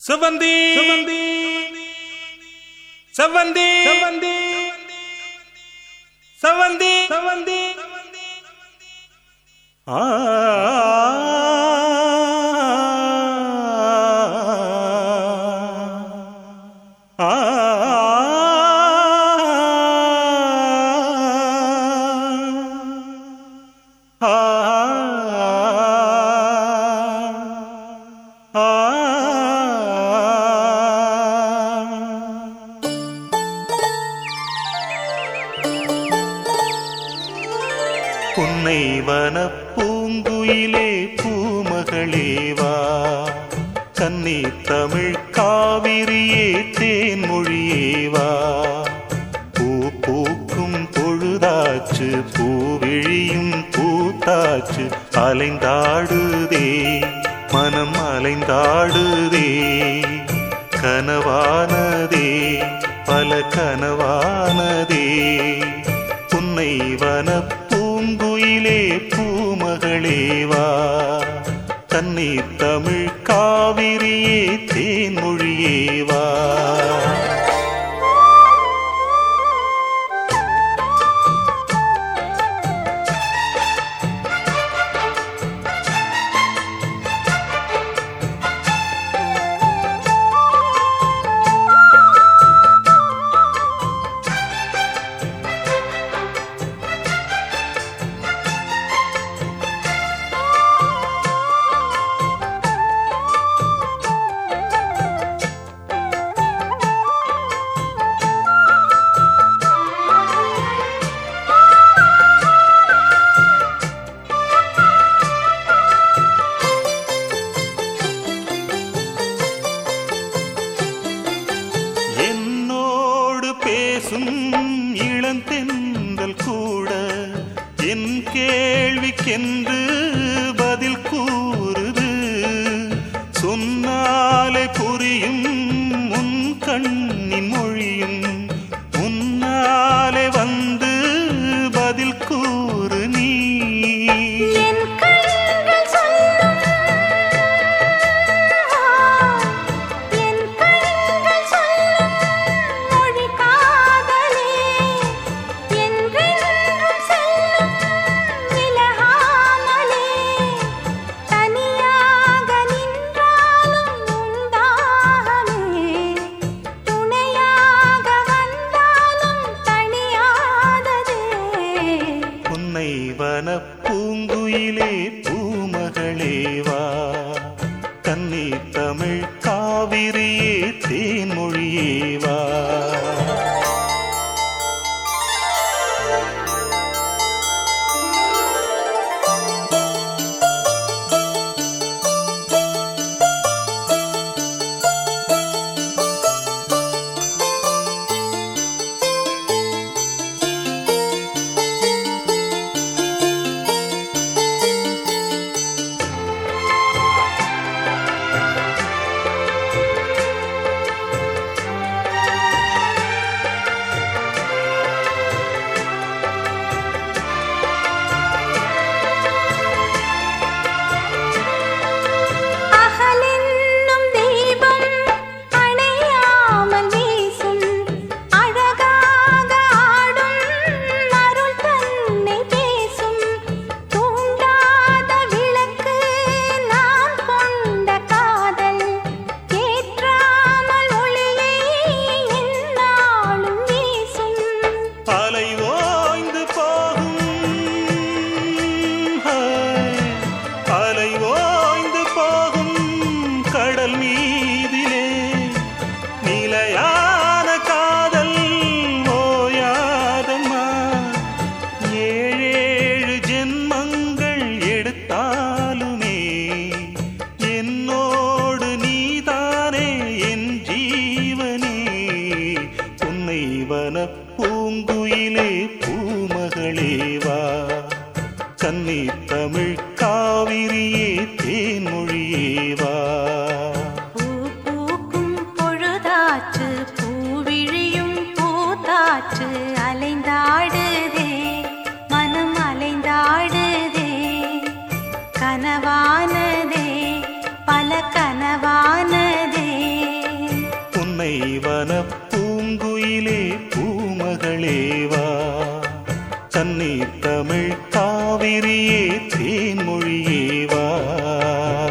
செவந்தி செவந்தி செவந்தி செவந்தி செவந்தி செவந்தி ஆ ஆ புன்னை வனப் பூங்குயிலே பூமகளே வா கன்னி தமிழ் காவிரியே தேன்மொழியே வா பூ பூக்கும் பொழுதாச்சு பூவிழியும் பூத்தாச்சு அலைந்தாடுதே மனம் அலைந்தாடுதே கனவானதே பல கனவானதே புன்னை வனப் பூங்குயிலே பூமகளே வா தன்னை தமிழ் காவிரியே தேன்மொழியே வா என்னோடு பேசும் இளந்தென்றல் கூட என் கேள்விக்கென்று பதில் கூறுது சொன்னாலே புரியும் உன் கண்ணின் மொழியும் முன்னாலே வந்து பதில் கூறு நீ என் கண்கள் சொல்லும் என் கண்கள் சொல்லும் மொழி காதலே என்றென்றும் செல்லும் விலகாமலே தனியாக நின்றாலும் உண்டாகமே துணையாக வந்தாலும் தனியாததே உன்னை வன பூங்குயிலே பூமகளே வா கன்னி தமிழ் காவிரியே தேன்மொழியே வா அகலென்னும் தீபம் அணையாமல் வீசும் அழகாக ஆடும் அருள் தன்னை பேசும் தூண்டாத விளக்கு நாம் கொண்ட காதல் ஏற்றாமல் ஒளியை எந்நாளும் வீசும் அலை ஓய்ந்து போகும் ஹாய். அலை ஓய்ந்து போகும் கடல் மீதிலே நிலையான காதல் ஓயாதம்மா ஏழேழு ஜென்மங்கள் எடுத்தாலுமே என்னோடு நீதானே என் ஜீவனே உன்னை வன பூங்குயிலே பூமகளே வா கன்னி தமிழ் காவிரியே தேன்மொழியே வா பூ தென்னைவன பூங்குயிலே பூமகளேவா தன்னை தமிழ் காவிரியே தேன்மொழியேவா